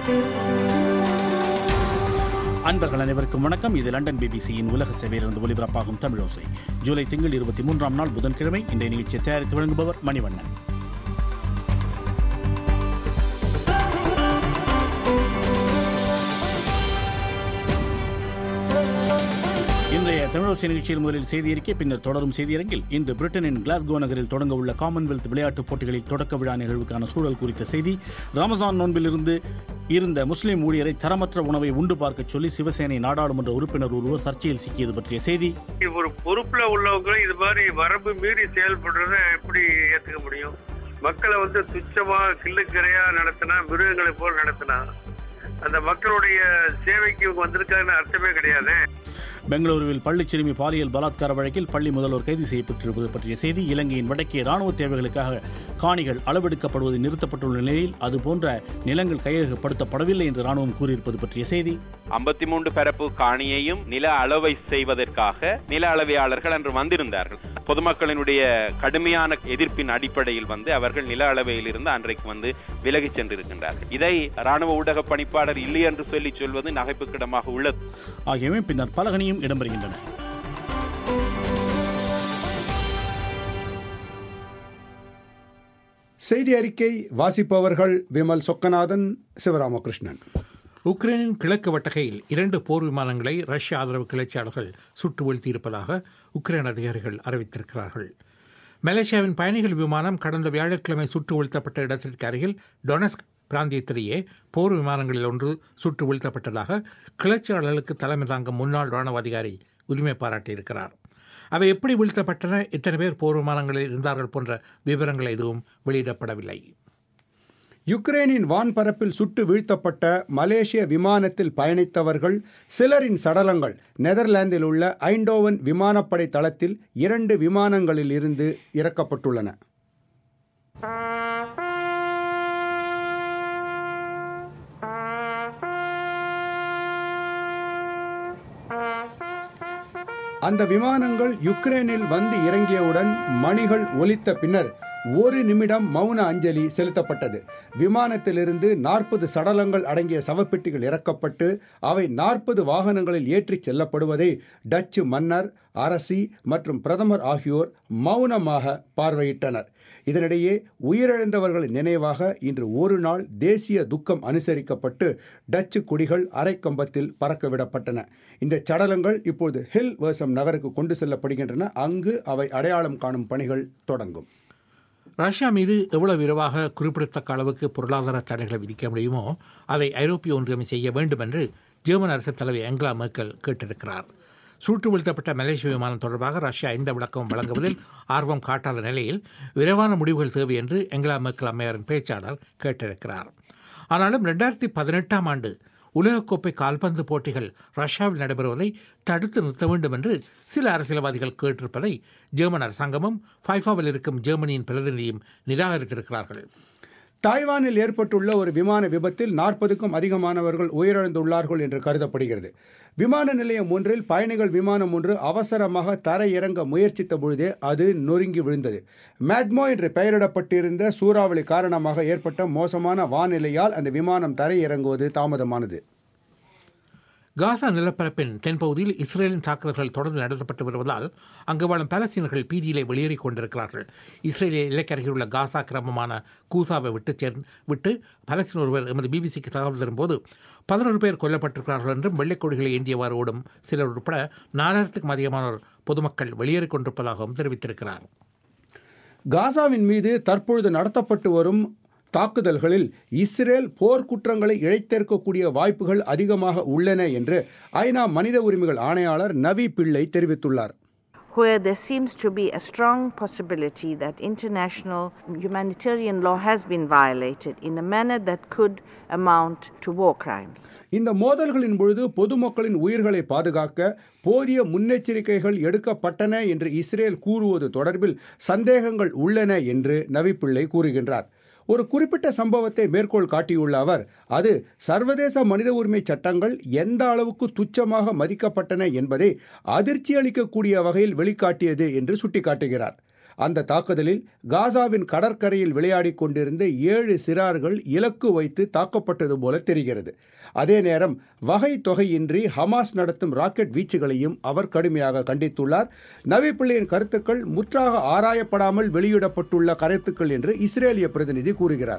அன்பர்கள் அனைவருக்கும் வணக்கம் இது லண்டன் பிபிசியின் உலக சேவையிலிருந்து ஒலிபரப்பாகும் தமிழோசை ஜூலை திங்கள் இருபத்தி மூன்றாம் நாள் புதன்கிழமை இன்றைய நிகழ்ச்சியை தயாரித்து வழங்குபவர் மணிவண்ணன் இன்றைய தமிழோசை நிகழ்ச்சியில் முதலில் செய்தி அறிக்கை பின்னர் தொடரும் செய்தியரங்கில் இன்று பிரிட்டனின் கிளாஸ்கோ நகரில் தொடங்க உள்ள காமன்வெல்த் விளையாட்டுப் போட்டிகளில் தொடக்க விழா நிகழ்வுக்கான சூழல் குறித்த செய்தி ரமசான் நோன்பிலிருந்து இருந்த முஸ்லிம் ஊழியரை தரமற்ற உணவை உண்டு பார்க்கச் சொல்லி சிவசேனை நாடாளுமன்ற உறுப்பினர் ஒருவர் சர்ச்சையில் சிக்கியது பற்றிய செய்தி ஒரு பொறுப்புல உள்ளவங்க இது மாதிரி வரம்பு மீறி செயல்படுறத எப்படி ஏத்துக்க முடியும் மக்களை வந்து துச்சமா கிள்ளுக்கரையா நடத்தினா மிருகங்களை போல் நடத்தினா அந்த மக்களுடைய சேவைக்கு இவங்க வந்திருக்காங்கன்னு அர்த்தமே கிடையாது பெங்களூருவில் பள்ளிச் சிறுமி பாலியல் பலாத்கார வழக்கில் பள்ளி முதல்வர் கைது செய்யப்பட்டிருப்பது பற்றிய செய்தி இலங்கையின் வடக்கே ராணுவ தேவைகளுக்காக காணிகள் அளவெடுக்கப்படுவது நிறுத்தப்பட்டுள்ள நிலையில் அதுபோன்ற நிலங்கள் கையகப்படுத்தப்படவில்லை என்று ராணுவம் கூறியிருப்பது பற்றிய செய்தி ஐம்பத்தி மூன்று பரப்பு காணியையும் நில அளவை செய்வதற்காக நில அளவையாளர்கள் அன்று வந்திருந்தார்கள் பொதுமக்களினுடைய கடுமையான எதிர்ப்பின் அடிப்படையில் வந்து அவர்கள் நில அளவையில் இருந்து அன்றைக்கு வந்து விலகிச் சென்றிருக்கின்றார்கள் இதை ராணுவ ஊடக பணிப்பாளர் இல்லை என்று சொல்லி சொல்வது நகைப்புக்கிடமாக உள்ளது ஆகியவை பின்னர் பலகனியும் இடம்பெறுகின்றன செய்தி அறிக்கை வாசிப்பவர்கள் விமல் சொக்கநாதன் சிவராமகிருஷ்ணன் உக்ரைனின் கிழக்கு வட்டகையில் இரண்டு போர் விமானங்களை ரஷ்ய ஆதரவு கிளர்ச்சியாளர்கள் சுட்டு வீழ்த்தியிருப்பதாக உக்ரைன் அதிகாரிகள் அறிவித்திருக்கிறார்கள் மலேசியாவின் பயணிகள் விமானம் கடந்த வியாழக்கிழமை சுட்டு வீழ்த்தப்பட்ட இடத்திற்கு அருகில் டொனஸ்க் பிராந்தியத்திலேயே போர் விமானங்களில் ஒன்று சுட்டு வீழ்த்தப்பட்டதாக கிளர்ச்சியாளர்களுக்கு தலைமை தாங்கும் முன்னாள் ராணுவ அதிகாரி உரிமை பாராட்டியிருக்கிறார் அவை எப்படி வீழ்த்தப்பட்டன எத்தனை பேர் போர் விமானங்களில் இருந்தார்கள் போன்ற விவரங்கள் எதுவும் வெளியிடப்படவில்லை யுக்ரைனின் வான்பரப்பில் சுட்டு வீழ்த்தப்பட்ட மலேசிய விமானத்தில் பயணித்தவர்கள் சிலரின் சடலங்கள் நெதர்லாந்தில் உள்ள ஐண்டோவன் விமானப்படை தளத்தில் இரண்டு விமானங்களில் இருந்து இறக்கப்பட்டுள்ளன அந்த விமானங்கள் யுக்ரைனில் வந்து இறங்கியவுடன் மணிகள் ஒலித்த பின்னர் ஒரு நிமிடம் மௌன அஞ்சலி செலுத்தப்பட்டது விமானத்திலிருந்து நாற்பது சடலங்கள் அடங்கிய சவப்பெட்டிகள் இறக்கப்பட்டு அவை நாற்பது வாகனங்களில் ஏற்றிச் செல்லப்படுவதை டச்சு மன்னர் அரசி மற்றும் பிரதமர் ஆகியோர் மௌனமாக பார்வையிட்டனர் இதனிடையே உயிரிழந்தவர்களின் நினைவாக இன்று ஒரு நாள் தேசிய துக்கம் அனுசரிக்கப்பட்டு டச்சு கொடிகள் அரைக்கம்பத்தில் பறக்கவிடப்பட்டன இந்த சடலங்கள் இப்போது ஹில் வேர்சம் நகருக்கு கொண்டு செல்லப்படுகின்றன அங்கு அவை அடையாளம் காணும் பணிகள் தொடங்கும் ரஷ்யா மீது எவ்வளவு விரைவாக குறிப்பிடத்தக்க அளவுக்கு பொருளாதார தடைகளை விதிக்க முடியுமோ அதை ஐரோப்பிய ஒன்றியம் செய்ய வேண்டும் என்று ஜெர்மன் அரசு தலைவி ஏங்கலா மேர்க்கல் கேட்டிருக்கிறார் சூட்டு வீழ்த்தப்பட்ட மலேசிய விமானம் தொடர்பாக ரஷ்யா எந்த விளக்கமும் வழங்குவதில் ஆர்வம் காட்டாத நிலையில் விரைவான முடிவுகள் தேவை என்று ஏங்கலா மேர்க்கல் அம்மையாரின் பேச்சாளர் கேட்டிருக்கிறார் ஆனாலும் ரெண்டாயிரத்தி பதினெட்டாம் ஆண்டு உலகக்கோப்பை கால்பந்து போட்டிகள் ரஷ்யாவில் நடைபெறுவதை தடுத்து நிறுத்த வேண்டும் என்று சில அரசியல்வாதிகள் கேட்டிருப்பதை ஜெர்மன் அரசாங்கமும் ஃபைஃபாவில் இருக்கும் ஜெர்மனியின் பிரதிநிதியும் நிராகரித்திருக்கிறார்கள் தாய்வானில் ஏற்பட்டுள்ள ஒரு விமான விபத்தில் நாற்பதுக்கும் அதிகமானவர்கள் உயிரிழந்துள்ளார்கள் என்று கருதப்படுகிறது விமான நிலையம் ஒன்றில் பயணிகள் விமானம் ஒன்று அவசரமாக தரையிறங்க முயற்சித்த பொழுதே அது நொறுங்கி விழுந்தது மேட்மோ என்று பெயரிடப்பட்டிருந்த சூறாவளி காரணமாக ஏற்பட்ட மோசமான வானிலையால் அந்த விமானம் தரையிறங்குவது தாமதமானது காசா நிலப்பரப்பின் தென்பகுதியில் இஸ்ரேலின் தாக்குதல்கள் தொடர்ந்து நடத்தப்பட்டு வருவதால் அங்கு வாழும் பாலஸ்தீனர்கள் பீதியிலே வெளியேறிக் கொண்டிருக்கிறார்கள் இஸ்ரேலிய இலக்கருகில் உள்ள காசா கிராமமான கூசாவை விட்டு சேர் விட்டு பாலஸ்தீன ஒருவர் எமது பிபிசிக்கு தகவல் தரும்போது பதினோரு பேர் கொல்லப்பட்டிருக்கிறார்கள் என்றும் வெள்ளைக்கொடிகளை ஏந்தியவாறு ஓடும் சிலர் உட்பட நாலாயிரத்துக்கும் அதிகமானோர் பொதுமக்கள் வெளியேறிக் கொண்டிருப்பதாகவும் தெரிவித்திருக்கிறார் காசாவின் மீது தற்பொழுது நடத்தப்பட்டு வரும் தாக்குதல்களில் இஸ்ரேல் போர்க்குற்றங்களை இழைத்தேற்கக்கூடிய வாய்ப்புகள் அதிகமாக உள்ளன என்று ஐநா மனித உரிமைகள் ஆணையாளர் நவி பிள்ளை தெரிவித்துள்ளார் where there seems to be a strong possibility that international humanitarian law has been violated in a manner that could amount to war crimes. இந்த மோதல்களின் பொழுது பொதுமக்களின் உயிர்களை பாதுகாக்க போதிய முன்னெச்சரிக்கைகள் எடுக்கப்பட்டன என்று இஸ்ரேல் கூறுவது தொடர்பில் சந்தேகங்கள் உள்ளன என்று நவிப்பிள்ளை கூறுகின்றார் ஒரு குறிப்பிட்ட சம்பவத்தை மேற்கோள் காட்டியுள்ள அவர் அது சர்வதேச மனித உரிமை சட்டங்கள் எந்த அளவுக்கு துச்சமாக மதிக்கப்பட்டன என்பதை அதிர்ச்சி அளிக்கக்கூடிய வகையில் வெளிக்காட்டியது என்று சுட்டிக்காட்டுகிறார் அந்த தாக்குதலில் காசாவின் கடற்கரையில் விளையாடிக் கொண்டிருந்த ஏழு சிறார்கள் இலக்கு வைத்து தாக்கப்பட்டது போல தெரிகிறது அதே நேரம் வகை தொகையின்றி ஹமாஸ் நடத்தும் ராக்கெட் வீச்சுகளையும் அவர் கடுமையாக கண்டித்துள்ளார் நவி பிள்ளையின் கருத்துக்கள் முற்றாக ஆராயப்படாமல் வெளியிடப்பட்டுள்ள கருத்துக்கள் என்று இஸ்ரேலிய பிரதிநிதி கூறுகிறார்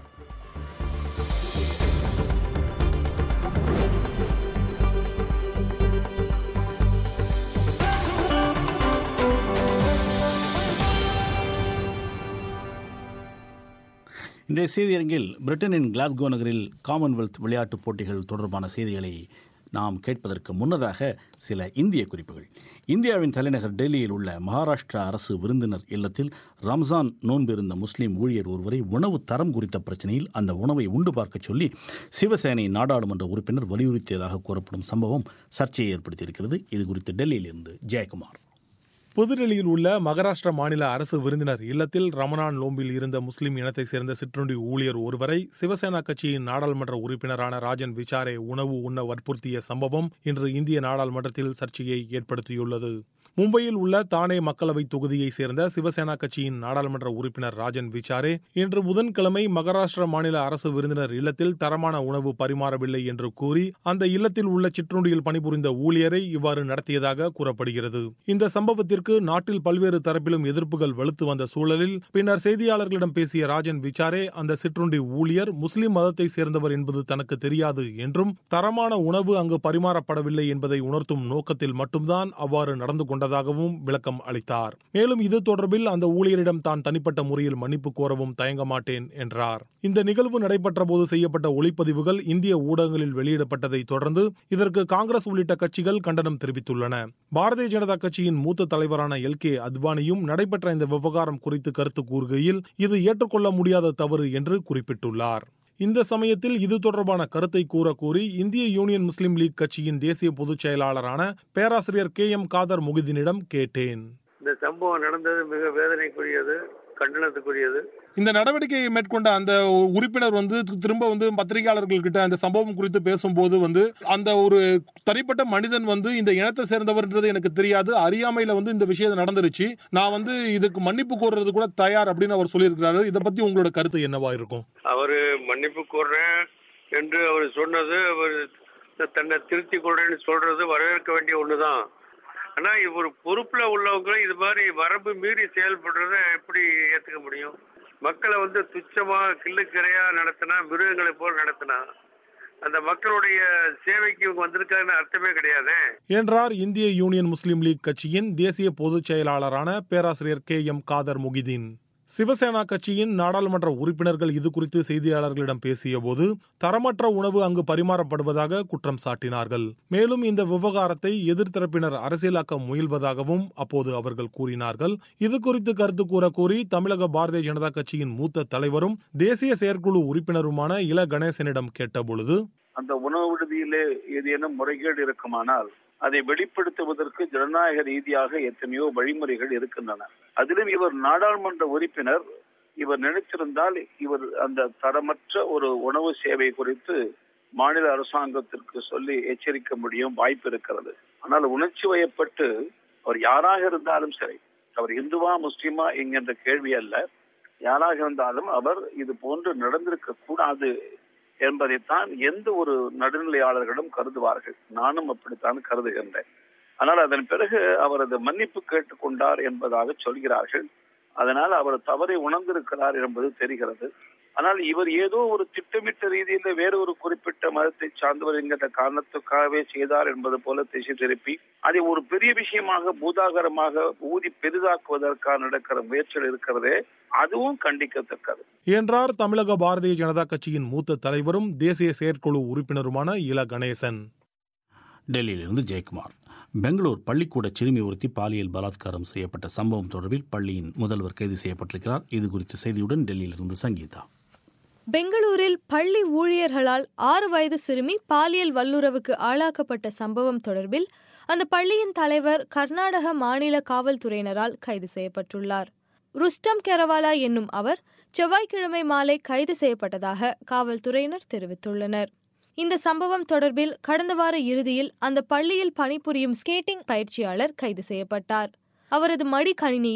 இன்றைய செய்தியரங்கில் பிரிட்டனின் கிளாஸ்கோ நகரில் காமன்வெல்த் விளையாட்டுப் போட்டிகள் தொடர்பான செய்திகளை நாம் கேட்பதற்கு முன்னதாக சில இந்திய குறிப்புகள் இந்தியாவின் தலைநகர் டெல்லியில் உள்ள மகாராஷ்டிரா அரசு விருந்தினர் இல்லத்தில் ரம்ஜான் நோன்பிருந்த முஸ்லீம் ஊழியர் ஒருவரை உணவு தரம் குறித்த பிரச்சனையில் அந்த உணவை உண்டு பார்க்கச் சொல்லி சிவசேனை நாடாளுமன்ற உறுப்பினர் வலியுறுத்தியதாக கூறப்படும் சம்பவம் சர்ச்சையை ஏற்படுத்தியிருக்கிறது இது குறித்து டெல்லியிலிருந்து ஜெயக்குமார் புதுடெல்லியில் உள்ள மகாராஷ்டிரா மாநில அரசு விருந்தினர் இல்லத்தில் ரமணான் நோம்பில் இருந்த முஸ்லிம் இனத்தைச் சேர்ந்த சிற்றுண்டி ஊழியர் ஒருவரை சிவசேனா கட்சியின் நாடாளுமன்ற உறுப்பினரான ராஜன் விசாரே உணவு உண்ண வற்புறுத்திய சம்பவம் இன்று இந்திய நாடாளுமன்றத்தில் சர்ச்சையை ஏற்படுத்தியுள்ளது மும்பையில் உள்ள தானே மக்களவை தொகுதியைச் சேர்ந்த சிவசேனா கட்சியின் நாடாளுமன்ற உறுப்பினர் ராஜன் விசாரே இன்று புதன்கிழமை மகாராஷ்டிரா மாநில அரசு விருந்தினர் இல்லத்தில் தரமான உணவு பரிமாறவில்லை என்று கூறி அந்த இல்லத்தில் உள்ள சிற்றுண்டியில் பணிபுரிந்த ஊழியரை இவ்வாறு நடத்தியதாக கூறப்படுகிறது இந்த சம்பவத்திற்கு நாட்டில் பல்வேறு தரப்பிலும் எதிர்ப்புகள் வலுத்து வந்த சூழலில் பின்னர் செய்தியாளர்களிடம் பேசிய ராஜன் விசாரே அந்த சிற்றுண்டி ஊழியர் முஸ்லிம் மதத்தை சேர்ந்தவர் என்பது தனக்கு தெரியாது என்றும் தரமான உணவு அங்கு பரிமாறப்படவில்லை என்பதை உணர்த்தும் நோக்கத்தில் மட்டும்தான் அவ்வாறு நடந்து கொண்டதாகவும் விளக்கம் அளித்தார் மேலும் இது தொடர்பில் அந்த ஊழியரிடம் தான் தனிப்பட்ட முறையில் மன்னிப்பு கோரவும் தயங்க மாட்டேன் என்றார் இந்த நிகழ்வு நடைபெற்ற போது செய்யப்பட்ட ஒளிப்பதிவுகள் இந்திய ஊடகங்களில் வெளியிடப்பட்டதை தொடர்ந்து இதற்கு காங்கிரஸ் உள்ளிட்ட கட்சிகள் கண்டனம் தெரிவித்துள்ளன பாரதிய ஜனதா கட்சியின் மூத்த தலைவரான எல் கே அத்வானியும் நடைபெற்ற இந்த விவகாரம் குறித்து கருத்து கூறுகையில் இது ஏற்றுக்கொள்ள முடியாத தவறு என்று குறிப்பிட்டுள்ளார் இந்த சமயத்தில் இது தொடர்பான கருத்தை கூற கூறி இந்திய யூனியன் முஸ்லீம் லீக் கட்சியின் தேசிய பொதுச் செயலாளரான பேராசிரியர் கே எம் காதர் முகிதினிடம் கேட்டேன் இந்த சம்பவம் நடந்தது மிக வேதனைக்குரியது கண்டனத்துக்குரியது இந்த நடவடிக்கையை மேற்கொண்ட அந்த உறுப்பினர் வந்து திரும்ப வந்து பத்திரிகையாளர்கள் கிட்ட அந்த சம்பவம் குறித்து பேசும்போது வந்து அந்த ஒரு தனிப்பட்ட மனிதன் வந்து இந்த இனத்தை சேர்ந்தவர்ன்றது எனக்கு தெரியாது அறியாமையில வந்து இந்த விஷயம் நடந்துருச்சு நான் வந்து இதுக்கு மன்னிப்பு கோர்றது கூட தயார் அப்படின்னு அவர் சொல்லியிருக்கிறாரு இதை பத்தி உங்களோட கருத்து என்னவா இருக்கும் அவரு மன்னிப்பு கோர்றேன் என்று அவர் சொன்னது அவர் தன்னை திருத்திக் கொள்றேன்னு சொல்றது வரவேற்க வேண்டிய ஒண்ணுதான் ஆனா ஒரு பொறுப்புல உள்ளவங்க இது மாதிரி வரம்பு மீறி செயல்படுறத எப்படி ஏத்துக்க முடியும் மக்களை வந்து துச்சமா கிள்ளுக்கிறையா நடத்தினா மிருகங்களை போல் நடத்தினா அந்த மக்களுடைய சேவைக்கு இவங்க வந்திருக்காருன்னு அர்த்தமே கிடையாது என்றார் இந்திய யூனியன் முஸ்லீம் லீக் கட்சியின் தேசிய பொதுச் செயலாளரான பேராசிரியர் கே எம் காதர் முகிதீன் சிவசேனா கட்சியின் நாடாளுமன்ற உறுப்பினர்கள் இது குறித்து செய்தியாளர்களிடம் பேசிய போது தரமற்ற உணவு அங்கு பரிமாறப்படுவதாக குற்றம் சாட்டினார்கள் மேலும் இந்த விவகாரத்தை எதிர்த்தரப்பினர் அரசியலாக்க முயல்வதாகவும் அப்போது அவர்கள் கூறினார்கள் இது குறித்து கருத்து கூற கூறி தமிழக பாரதிய ஜனதா கட்சியின் மூத்த தலைவரும் தேசிய செயற்குழு உறுப்பினருமான இல கணேசனிடம் கேட்டபொழுது அந்த உணவு விடுதியிலே ஏதேனும் முறைகேடு இருக்குமானால் அதை வெளிப்படுத்துவதற்கு ஜனநாயக ரீதியாக எத்தனையோ வழிமுறைகள் இருக்கின்றன அதிலும் இவர் நாடாளுமன்ற உறுப்பினர் இவர் நினைத்திருந்தால் இவர் அந்த தரமற்ற ஒரு உணவு சேவை குறித்து மாநில அரசாங்கத்திற்கு சொல்லி எச்சரிக்க முடியும் வாய்ப்பு இருக்கிறது ஆனால் உணர்ச்சி வயப்பட்டு அவர் யாராக இருந்தாலும் சரி அவர் இந்துவா முஸ்லிமா என்கின்ற கேள்வி அல்ல யாராக இருந்தாலும் அவர் இது போன்று நடந்திருக்க கூடாது என்பதைத்தான் எந்த ஒரு நடுநிலையாளர்களும் கருதுவார்கள் நானும் அப்படித்தான் கருதுகின்றேன் ஆனால் அதன் பிறகு அவர் அது மன்னிப்பு கேட்டுக்கொண்டார் என்பதாக சொல்கிறார்கள் அதனால் அவர் தவறை உணர்ந்திருக்கிறார் என்பது தெரிகிறது ஆனால் இவர் ஏதோ ஒரு திட்டமிட்ட ரீதியில வேற ஒரு குறிப்பிட்ட மதத்தை சார்ந்தவர் என்கிற காரணத்துக்காகவே செய்தார் என்பது போல திசை திருப்பி அதை ஒரு பெரிய விஷயமாக பூதாகரமாக ஊதி பெரிதாக்குவதற்காக நடக்கிற முயற்சிகள் இருக்கிறதே அதுவும் கண்டிக்கத்தக்கது என்றார் தமிழக பாரதிய ஜனதா கட்சியின் மூத்த தலைவரும் தேசிய செயற்குழு உறுப்பினருமான இல கணேசன் டெல்லியிலிருந்து ஜெயக்குமார் பெங்களூர் பள்ளிக்கூட சிறுமி ஒருத்தி பாலியல் பலாத்காரம் செய்யப்பட்ட சம்பவம் தொடர்பில் பள்ளியின் முதல்வர் கைது செய்யப்பட்டிருக்கிறார் இது குறித்த செய்தியுடன் டெல்லியிலிருந்து சங்கீதா பெங்களூரில் பள்ளி ஊழியர்களால் ஆறு வயது சிறுமி பாலியல் வல்லுறவுக்கு ஆளாக்கப்பட்ட சம்பவம் தொடர்பில் அந்த பள்ளியின் தலைவர் கர்நாடக மாநில காவல்துறையினரால் கைது செய்யப்பட்டுள்ளார் ருஸ்டம் கெரவாலா என்னும் அவர் செவ்வாய்க்கிழமை மாலை கைது செய்யப்பட்டதாக காவல்துறையினர் தெரிவித்துள்ளனர் இந்த சம்பவம் தொடர்பில் கடந்த வார இறுதியில் அந்த பள்ளியில் பணிபுரியும் ஸ்கேட்டிங் பயிற்சியாளர் கைது செய்யப்பட்டார் அவரது மடிக்கணினியில்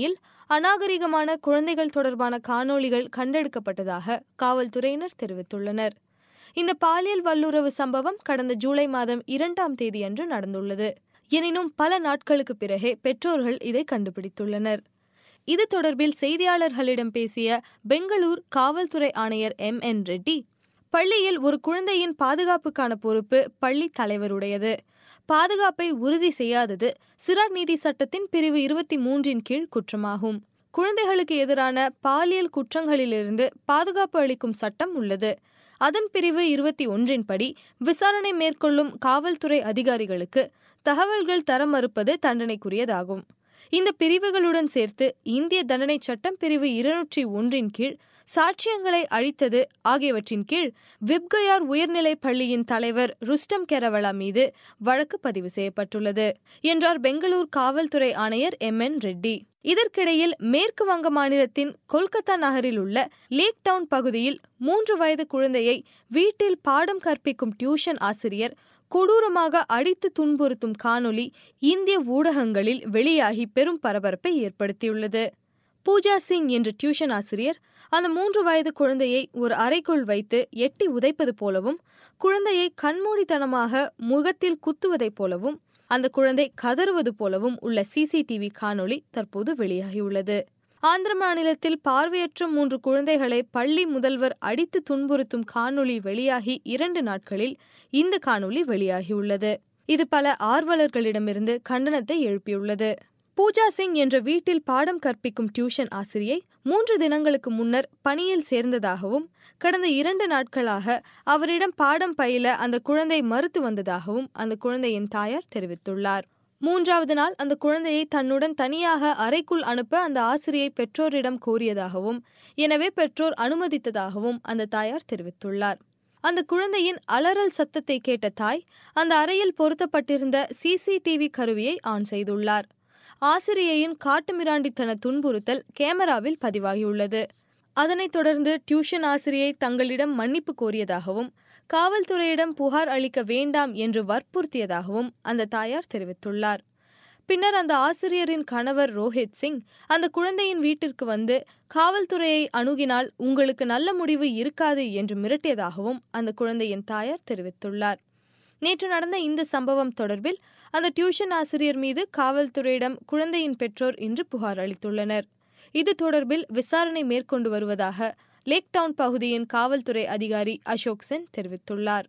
அநாகரிகமான குழந்தைகள் தொடர்பான காணொளிகள் கண்டெடுக்கப்பட்டதாக காவல்துறையினர் தெரிவித்துள்ளனர் இந்த பாலியல் வல்லுறவு சம்பவம் கடந்த ஜூலை மாதம் இரண்டாம் தேதியன்று நடந்துள்ளது எனினும் பல நாட்களுக்கு பிறகே பெற்றோர்கள் இதை கண்டுபிடித்துள்ளனர் இது தொடர்பில் செய்தியாளர்களிடம் பேசிய பெங்களூர் காவல்துறை ஆணையர் எம் என் ரெட்டி பள்ளியில் ஒரு குழந்தையின் பாதுகாப்புக்கான பொறுப்பு பள்ளி தலைவருடையது பாதுகாப்பை உறுதி செய்யாதது சிறார் நீதி சட்டத்தின் பிரிவு இருபத்தி மூன்றின் கீழ் குற்றமாகும் குழந்தைகளுக்கு எதிரான பாலியல் குற்றங்களிலிருந்து பாதுகாப்பு அளிக்கும் சட்டம் உள்ளது அதன் பிரிவு இருபத்தி ஒன்றின் படி விசாரணை மேற்கொள்ளும் காவல்துறை அதிகாரிகளுக்கு தகவல்கள் தர மறுப்பது தண்டனைக்குரியதாகும் இந்த பிரிவுகளுடன் சேர்த்து இந்திய தண்டனை சட்டம் பிரிவு இருநூற்றி ஒன்றின் கீழ் சாட்சியங்களை அழித்தது ஆகியவற்றின் கீழ் விப்கயார் உயர்நிலை பள்ளியின் தலைவர் ருஸ்டம் கெரவலா மீது வழக்கு பதிவு செய்யப்பட்டுள்ளது என்றார் பெங்களூர் காவல்துறை ஆணையர் எம் என் ரெட்டி இதற்கிடையில் மேற்கு வங்க மாநிலத்தின் கொல்கத்தா நகரில் உள்ள லேக் டவுன் பகுதியில் மூன்று வயது குழந்தையை வீட்டில் பாடம் கற்பிக்கும் டியூஷன் ஆசிரியர் கொடூரமாக அடித்து துன்புறுத்தும் காணொளி இந்திய ஊடகங்களில் வெளியாகி பெரும் பரபரப்பை ஏற்படுத்தியுள்ளது பூஜா சிங் என்ற டியூஷன் ஆசிரியர் அந்த மூன்று வயது குழந்தையை ஒரு அறைக்குள் வைத்து எட்டி உதைப்பது போலவும் குழந்தையை கண்மூடித்தனமாக முகத்தில் குத்துவதைப் போலவும் அந்த குழந்தை கதறுவது போலவும் உள்ள சிசிடிவி காணொளி தற்போது வெளியாகியுள்ளது ஆந்திர மாநிலத்தில் பார்வையற்ற மூன்று குழந்தைகளை பள்ளி முதல்வர் அடித்து துன்புறுத்தும் காணொளி வெளியாகி இரண்டு நாட்களில் இந்த காணொளி வெளியாகியுள்ளது இது பல ஆர்வலர்களிடமிருந்து கண்டனத்தை எழுப்பியுள்ளது பூஜா சிங் என்ற வீட்டில் பாடம் கற்பிக்கும் டியூஷன் ஆசிரியை மூன்று தினங்களுக்கு முன்னர் பணியில் சேர்ந்ததாகவும் கடந்த இரண்டு நாட்களாக அவரிடம் பாடம் பயில அந்த குழந்தை மறுத்து வந்ததாகவும் அந்த குழந்தையின் தாயார் தெரிவித்துள்ளார் மூன்றாவது நாள் அந்த குழந்தையை தன்னுடன் தனியாக அறைக்குள் அனுப்ப அந்த ஆசிரியை பெற்றோரிடம் கோரியதாகவும் எனவே பெற்றோர் அனுமதித்ததாகவும் அந்த தாயார் தெரிவித்துள்ளார் அந்த குழந்தையின் அலறல் சத்தத்தை கேட்ட தாய் அந்த அறையில் பொருத்தப்பட்டிருந்த சிசிடிவி கருவியை ஆன் செய்துள்ளார் ஆசிரியையின் காட்டுமிராண்டித்தன துன்புறுத்தல் கேமராவில் பதிவாகியுள்ளது அதனைத் தொடர்ந்து டியூஷன் ஆசிரியை தங்களிடம் மன்னிப்பு கோரியதாகவும் காவல்துறையிடம் புகார் அளிக்க வேண்டாம் என்று வற்புறுத்தியதாகவும் அந்த தாயார் தெரிவித்துள்ளார் பின்னர் அந்த ஆசிரியரின் கணவர் ரோஹித் சிங் அந்த குழந்தையின் வீட்டிற்கு வந்து காவல்துறையை அணுகினால் உங்களுக்கு நல்ல முடிவு இருக்காது என்று மிரட்டியதாகவும் அந்த குழந்தையின் தாயார் தெரிவித்துள்ளார் நேற்று நடந்த இந்த சம்பவம் தொடர்பில் அந்த டியூஷன் ஆசிரியர் மீது காவல்துறையிடம் குழந்தையின் பெற்றோர் இன்று புகார் அளித்துள்ளனர் இது தொடர்பில் விசாரணை மேற்கொண்டு வருவதாக லேக் டவுன் பகுதியின் காவல்துறை அதிகாரி அசோக் சென் தெரிவித்துள்ளார்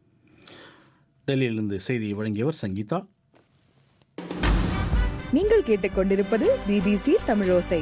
டெல்லியிலிருந்து செய்தியை வழங்கியவர் சங்கீதா நீங்கள் கேட்டுக்கொண்டிருப்பது பிபிசி தமிழோசை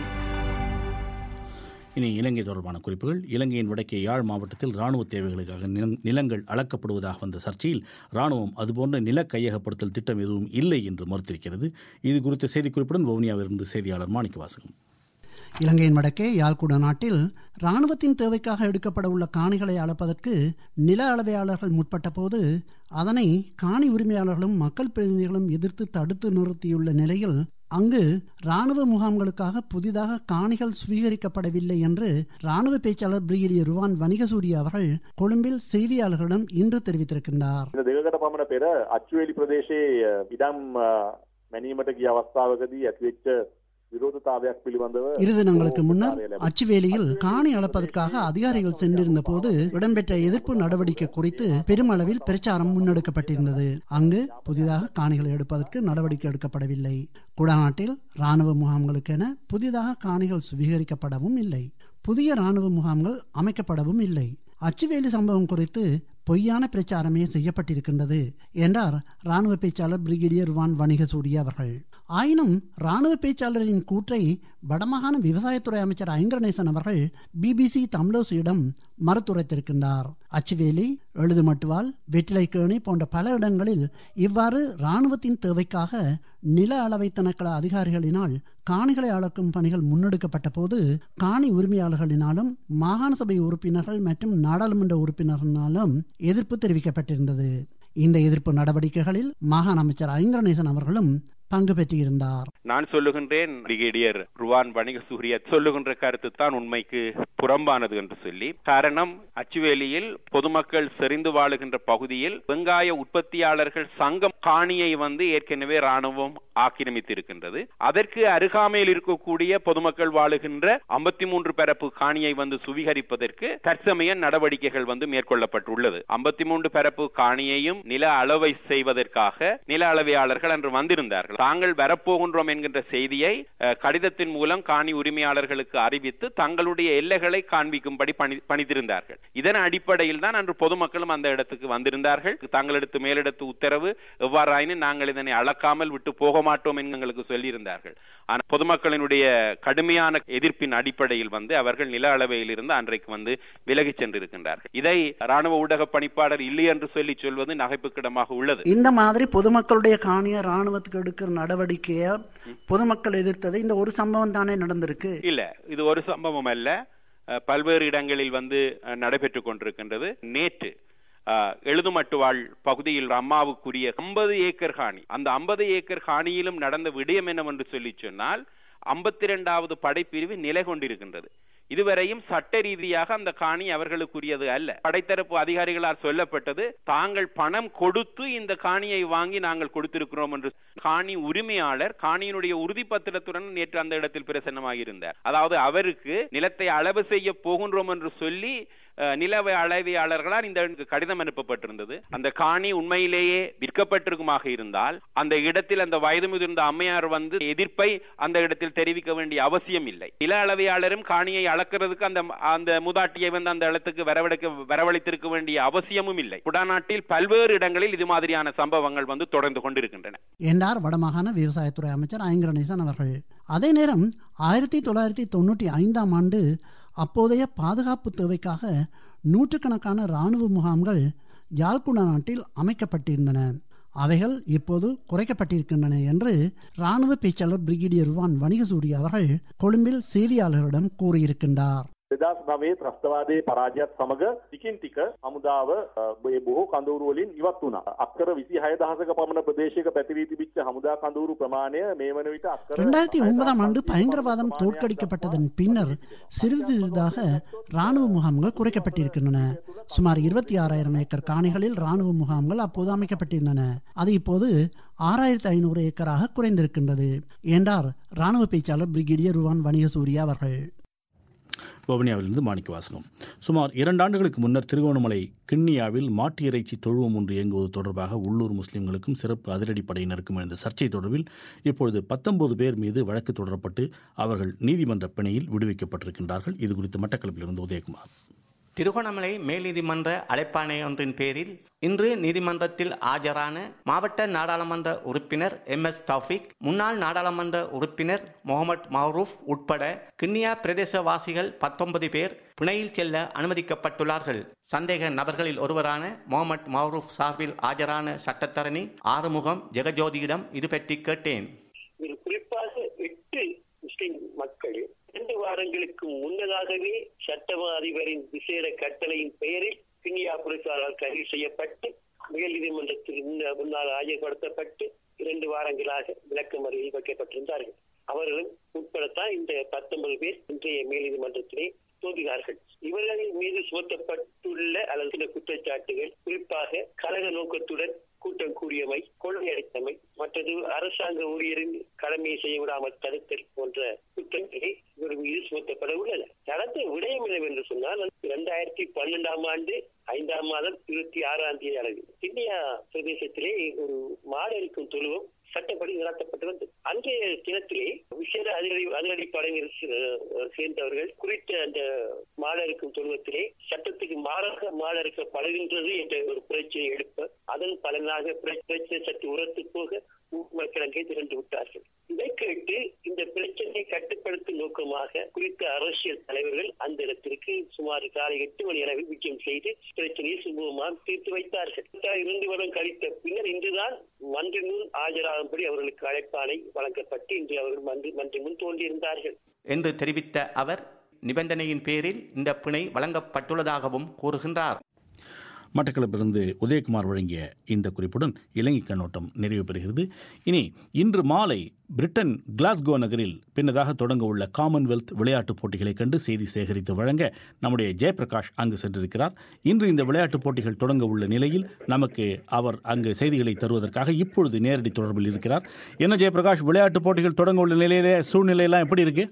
இனி இலங்கை தொடர்பான குறிப்புகள் இலங்கையின் வடக்கே யாழ் மாவட்டத்தில் ராணுவ தேவைகளுக்காக நிலங்- நிலங்கள் அளக்கப்படுவதாக வந்த சர்ச்சையில் ராணுவம் அதுபோன்ற நில கையகப்படுத்தல் திட்டம் எதுவும் இல்லை என்று மறுத்திருக்கிறது இது குறித்த செய்திக்குறிப்புடன் வவுனியாவிலிருந்து செய்தியாளர் மாணிக்கவாசகம் இலங்கையின் வடக்கே யாழ்குடா நாட்டில் இராணுவத்தின் தேவைக்காக எடுக்கப்பட உள்ள காணிகளை அளப்பதற்கு நில அளவையாளர்கள் முற்பட்ட போது அதனை காணி உரிமையாளர்களும் மக்கள் பிரதிநிதிகளும் எதிர்த்து தடுத்து நிறுத்தியுள்ள நிலையில் அங்கு இராணுவ முகாம்களுக்காக புதிதாக காணிகள் சுவீகரிக்கப்படவில்லை என்று இராணுவ பேச்சாளர் பிரிகேடியர் ருவான் வணிகசூரிய அவர்கள் கொழும்பில் செய்தியாளர்களிடம் இன்று தெரிவித்திருக்கின்றார் දින දෙකකට පමණ පෙර අච්චුවේලි ප්‍රදේශයේ අ, ඉඩම් අ, මැනීමට ගිය අවස්ථාවකදී ඇතිවෙච්ච විරෝධතාවයක් පිළිබඳව இரு தினங்களுக்கு முன்னர் කාර්යාලය ලැබුවා. அச்சுவேலியில் காணி அளப்பதற்காக அதிகாரிகள் சென்றிருந்த போது இடம்பெற்ற எதிர்ப்பு நடவடிக்கை குறித்து பெருமளவில் பிரச்சாரம் முன்னெடுக்கப்பட்டிருந்தது அங்கு புதிதாக காணிகளை எடுப்பதற்கு நடவடிக்கை எடுக்கப்படவில்லை குடநாட்டில் ராணுவ முகாம்களுக்கென புதிதாக காணிகள் சுவீகரிக்கப்படவும் இல்லை புதிய ராணுவ முகாம்கள் அமைக்கப்படவும் இல்லை அச்சுவேலி சம்பவம் குறித்து பொய்யான பிரச்சாரமே செய்யப்பட்டிருக்கின்றது என்றார் ராணுவ பேச்சாளர் பிரிகேடியர் வான் வணிகசூரிய அவர்கள் ஆயினும் ராணுவ பேச்சாளரின் கூற்றை வடமாகாண விவசாயத்துறை அமைச்சர் ஐங்கரநேசன் அவர்கள் பிபிசி தமிழோசியிடம் மறுத்துரைத்திருக்கின்றார் அச்சுவேலி எழுதுமட்டுவால் வெற்றிலைக்கேணி போன்ற பல இடங்களில் இவ்வாறு இராணுவத்தின் தேவைக்காக நில அளவை திணைக்கள அதிகாரிகளினால் காணிகளை அளக்கும் பணிகள் முன்னெடுக்கப்பட்ட போது காணி உரிமையாளர்களினாலும் மாகாண சபை உறுப்பினர்கள் மற்றும் நாடாளுமன்ற உறுப்பினர்களினாலும் எதிர்ப்பு தெரிவிக்கப்பட்டிருந்தது இந்த எதிர்ப்பு நடவடிக்கைகளில் மாகாண அமைச்சர் ஐங்கரநேசன் அவர்களும் பங்கு பெற்றிருந்தார் நான் சொல்லுகின்றேன் பிரிகேடியர் ருவான் வணிக சூரிய சொல்லுகின்ற கருத்து தான் உண்மைக்கு புறம்பானது என்று சொல்லி காரணம் அச்சுவேலியில் பொதுமக்கள் செறிந்து வாழுகின்ற பகுதியில் வெங்காய உற்பத்தியாளர்கள் சங்கம் காணியை வந்து ஏற்கனவே ராணுவம் ஆக்கிரமித்திருக்கின்றது அதற்கு அருகாமையில் இருக்கக்கூடிய பொதுமக்கள் வாழுகின்ற ஐம்பத்தி மூன்று பரப்பு காணியை வந்து சுவீகரிப்பதற்கு தற்சமய நடவடிக்கைகள் வந்து மேற்கொள்ளப்பட்டுள்ளது ஐம்பத்தி மூன்று பரப்பு காணியையும் நில அளவை செய்வதற்காக நில அளவையாளர்கள் அன்று வந்திருந்தார்கள் தாங்கள் வரப்போகின்றோம் என்கின்ற செய்தியை அஹ், கடிதத்தின் மூலம் காணி உரிமையாளர்களுக்கு அறிவித்து தங்களுடைய எல்லைகளை காண்பிக்கும்படி பணி பணித்திருந்தார்கள் இதன் அடிப்படையில் தான் அன்று பொதுமக்களும் அந்த இடத்துக்கு வந்திருந்தார்கள் தங்களெடுத்து மேலிடத்து உத்தரவு எவ்வாறாயினும் நாங்கள் இதனை அளக்காமல் விட்டு போக மாட்டோம் என்று எங்களுக்கு சொல்லியிருந்தார்கள் ஆனால் பொதுமக்களினுடைய கடுமையான எதிர்ப்பின் அடிப்படையில் வந்து அவர்கள் நில அளவையில் இருந்து அன்றைக்கு வந்து விலகிச் சென்றிருக்கின்றார்கள் இதை ராணுவ ஊடக பணிப்பாளர் இல்லை என்று சொல்லி சொல்வது நகைப்புக்கிடமாக உள்ளது இந்த மாதிரி பொதுமக்களுடைய காணிய ராணுவத்துக்கு எடுக்கிற நடவடிக்கைய பொதுமக்கள் எதிர்த்தது இந்த ஒரு சம்பவம் தானே நடந்திருக்கு இல்ல இது ஒரு சம்பவம் அல்ல அஹ், பல்வேறு இடங்களில் வந்து அஹ், நடைபெற்றுக் கொண்டிருக்கின்றது நேற்று அஹ், எழுதுமட்டுவாழ் பகுதியில் அம்மாவுக்குரிய 50 ஏக்கர் காணி அந்த 50 ஏக்கர் காணியிலும் நடந்த விடயம் என்னவென்று சொல்லி சொன்னால் ஐம்பத்தி இரண்டாவது படைப்பிரிவு நிலை கொண்டிருக்கின்றது இதுவரையும் சட்ட ரீதியாக அந்த காணி அவர்களுக்குரியது அல்ல படைத்தரப்பு அதிகாரிகளால் சொல்லப்பட்டது தாங்கள் பணம் கொடுத்து இந்த காணியை வாங்கி நாங்கள் கொடுத்திருக்கிறோம் என்று காணி உரிமையாளர் காணியினுடைய உறுதிப்பத்திரத்துடன் நேற்று அந்த இடத்தில் பிரசன்னமாக இருந்தார் அதாவது அவருக்கு நிலத்தை அளவு செய்ய போகின்றோம் என்று சொல்லி அஹ், நில அளவையாளர்களால் இந்த கடிதம் அனுப்பப்பட்டிருந்தது அந்த காணி உண்மையிலேயே விற்கப்பட்டிருக்குமாக இருந்தால் அந்த இடத்தில் அந்த வயது முதிர்ந்த அம்மையார் வந்து எதிர்ப்பை அந்த இடத்தில் தெரிவிக்க வேண்டிய அவசியம் இல்லை நில அளவையாளரும் காணியை அளக்கிறதுக்கு அந்த அந்த மூதாட்டியை வந்து அந்த இடத்துக்கு வரவழைக்க வரவழைத்திருக்க வேண்டிய அவசியமும் இல்லை குடாநாட்டில் பல்வேறு இடங்களில் இது மாதிரியான சம்பவங்கள் வந்து தொடர்ந்து கொண்டிருக்கின்றன என்றார் வடமாகாண விவசாயத்துறை அமைச்சர் ஐங்கரணேசன் அவர்கள் அதே நேரம் ஆயிரத்தி தொள்ளாயிரத்தி தொண்ணூற்றி ஐந்தாம் ஆண்டு அப்போதைய பாதுகாப்பு தேவைக்காக நூற்றுக்கணக்கான இராணுவ முகாம்கள் யாழ்குடா நாட்டில் அமைக்கப்பட்டிருந்தன அவைகள் இப்போது குறைக்கப்பட்டிருக்கின்றன என்று இராணுவ பேச்சாளர் பிரிகேடியர் ருவான் வணிகசூரிய அவர்கள் கொழும்பில் செய்தியாளர்களிடம் கூறியிருக்கின்றார் දෙදස් නවේ ත්‍රස්තවාදයේ පරාජයත් සමග ටිකින් ටික හමුදාව අ, මේ බොහෝ කඳවුරු වලින් ඉවත් වුණා. අක්කර 26000ක පමණ ප්‍රදේශයක පැතිරී තිබිච්ච හමුදා කඳවුරු பிரமாණය මේ වන විට අක්කර ரெண்டாயிரத்தி ஒன்பதாம் ஆண்டு பயங்கரவாதம் தோற்கடிக்கப்பட்டதன் பின்னர் சிறிது சிறிதாக ராணுவ முகாம்கள் குறைக்கப்பட்டிருக்கின்றன சுமார் இருபத்தி ஆறாயிரம் ஏக்கர் காணிகளில் ராணுவ முகாம்கள் அப்போது அமைக்கப்பட்டிருந்தன அது இப்போது ஆறாயிரத்தி ஐநூறு ஏக்கராக குறைந்திருக்கின்றது என்றார் ராணுவ பேச்சாளர் பிரிகேடியர் ருவான் வணிகசூரிய அவர்கள் வவுனியாவிலிருந்து மாணிக்க வாசகம் சுமார் இரண்டு ஆண்டுகளுக்கு முன்னர் திருகோணமலை கிண்ணியாவில் மாட்டு இறைச்சி தொழுவம் ஒன்று இயங்குவது தொடர்பாக உள்ளூர் முஸ்லிம்களுக்கும் சிறப்பு அதிரடிப்படையினருக்கும் எழுந்த சர்ச்சை தொடர்பில் இப்பொழுது பத்தொன்பது பேர் மீது வழக்கு தொடரப்பட்டு அவர்கள் நீதிமன்ற பிணையில் விடுவிக்கப்பட்டிருக்கின்றார்கள் இது குறித்து மட்டக்களப்பிலிருந்து உதயகுமார் திருகோணமலை மேல் நீதிமன்ற அழைப்பாணை ஒன்றின் பேரில் இன்று நீதிமன்றத்தில் ஆஜரான மாவட்ட நாடாளுமன்ற உறுப்பினர் எம் எஸ் தௌஃபிக் முன்னாள் நாடாளுமன்ற உறுப்பினர் முகமது மஹரூப் உட்பட கிண்ணியா பிரதேசவாசிகள் பத்தொன்பது பேர் பிணையில் செல்ல அனுமதிக்கப்பட்டுள்ளார்கள் சந்தேக நபர்களில் ஒருவரான முகமது மஹரூப் சார்பில் ஆஜரான சட்டத்தரணி ஆறுமுகம் ஜெகஜோதியிடம் இது பற்றி கேட்டேன் இதில் குறிப்பாக எட்டு முஸ்லிம் மக்கள் இரண்டு வாரங்களுக்கு முன்னதாகவே சட்டமா அதிபரின் விசேட கட்டளையின் பெயரில் கிண்ணியா போலீசாரால் கைது செய்யப்பட்டு மேல் நீதிமன்றத்தில் முன்ன- முன்னால் ஆஜர்படுத்தப்பட்டு இரண்டு வாரங்களாக விளக்கமறியில் வைக்கப்பட்டிருந்தார்கள் அவர்களும் உட்படத்தான் இந்த பத்தொன்பது பேர் இன்றைய மேல் நீதிமன்றத்திலே தோன்றினார்கள் இவர்கள் மீது சுமத்தப்பட்டுள்ள அல்லது சில குற்றச்சாட்டுகள் குறிப்பாக கழக நோக்கத்துடன் கூட்டம் கூடியமை கொள்ளையடித்தமை மற்றது அரசாங்க ஊழியரின் கடமையை செய்ய விடாமல் தடுத்தல் போன்ற குற்றங்களை இவர் மீது சுமத்தப்பட உள்ளன நடந்த விடயம் என்னவென்று சொன்னால் இரண்டாயிரத்தி பன்னெண்டாம் ஆண்டு ஐந்தாம் மாதம் இருபத்தி ஆறாம் தேதி அளவில் இந்தியா பிரதேசத்திலே ஒரு மாடு இருக்கும் தொழுவம் சட்டப்படி நடத்தப்பட்டு வந்தது அன்றைய தினத்திலே விசேட அதிரடி அதிரடி படையினர் சே- சேர்ந்தவர்கள் குறித்த அந்த மாடருக்கும் தொழுவத்திலே சட்டத்துக்கு மாறாக மாடறுக்கப்படுகின்றது என்ற ஒரு பிரச்சனையை எழுப்ப அதன் பலனாக பிர- பிரச்சனை சற்று உரத்து போக மக்கள் அங்கே திரண்டு விட்டார்கள் இதை கேட்டு இந்த பிரச்சனையை கட்டுப்படுத்தும் நோக்கமாக குறித்த அரசியல் தலைவர்கள் அந்த இடத்திற்கு சுமார் காலை எட்டு மணி அளவில் விஜயம் செய்து பிரச்சனையை சுமூகமாக தீர்த்து வைத்தார்கள் இரண்டு வருடம் கழித்த பின்னர் இன்றுதான் மன்றின் முன் ஆஜராகும்படி அவர்களுக்கு அழைப்பாணை வழங்கப்பட்டு இன்று அவர்கள் மன்று மன்றின் முன் தோன்றியிருந்தார்கள் என்று தெரிவித்த அவர் நிபந்தனையின் பேரில் இந்த பிணை வழங்கப்பட்டுள்ளதாகவும் கூறுகின்றார் மட்டக்களப்பிலிருந்து உதயகுமார் வழங்கிய இந்த குறிப்புடன் இலங்கை கண்ணோட்டம் நிறைவு பெறுகிறது இனி இன்று மாலை பிரிட்டன் கிளாஸ்கோ நகரில் பின்னதாக தொடங்க உள்ள காமன்வெல்த் விளையாட்டுப் போட்டிகளைக் கண்டு செய்தி சேகரித்து வழங்க நம்முடைய ஜெயபிரகாஷ் அங்கு சென்றிருக்கிறார் இன்று இந்த விளையாட்டுப் போட்டிகள் தொடங்க உள்ள நிலையில் நமக்கு அவர் அங்கு செய்திகளை தருவதற்காக இப்பொழுது நேரடி தொடர்பில் இருக்கிறார் என்ன ஜெயபிரகாஷ் விளையாட்டுப் போட்டிகள் தொடங்க உள்ள நிலையிலே சூழ்நிலையெல்லாம் எப்படி இருக்கு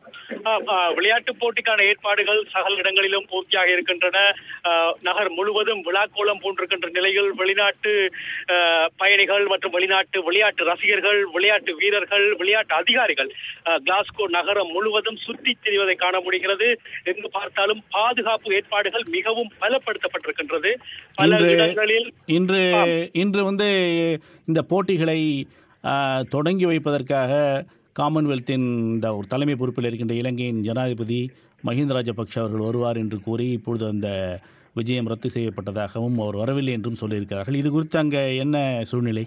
விளையாட்டுப் போட்டிக்கான ஏற்பாடுகள் சகல இடங்களிலும் பூர்த்தியாக இருக்கின்றன ஆஹ் நகர் முழுவதும் விழாக்கோலம் போன்றிருக்கின்ற நிலையில் வெளிநாட்டு ஆஹ் பயணிகள் மற்றும் வெளிநாட்டு விளையாட்டு ரசிகர்கள் விளையாட்டு வீரர்கள் விளையாட்டு அதிகாரிகள் ஆஹ் கிளாஸ்கோ நகரம் முழுவதும் சுற்றித் திரிவதை காண முடிகிறது எங்கு பார்த்தாலும் பாதுகாப்பு ஏற்பாடுகள் மிகவும் பலப்படுத்தப்பட்டிருக்கின்றது பல இன்று இடங்களில் இன்று இன்று வந்து இந்த போட்டிகளை ஆ, தொடங்கி வைப்பதற்காக காமன்வெல்த்தின் இந்த ஒரு தலைமை பொறுப்பில் இருக்கின்ற இலங்கையின் ஜனாதிபதி மஹிந்த ராஜபக்ஷ அவர்கள் வருவார் என்று கூறி இப்பொழுது அந்த விஜயம் ரத்து செய்யப்பட்டதாகவும் அவர் வரவில்லை என்றும் சொல்லியிருக்கிறார்கள் இது குறித்து அங்கே என்ன சூழ்நிலை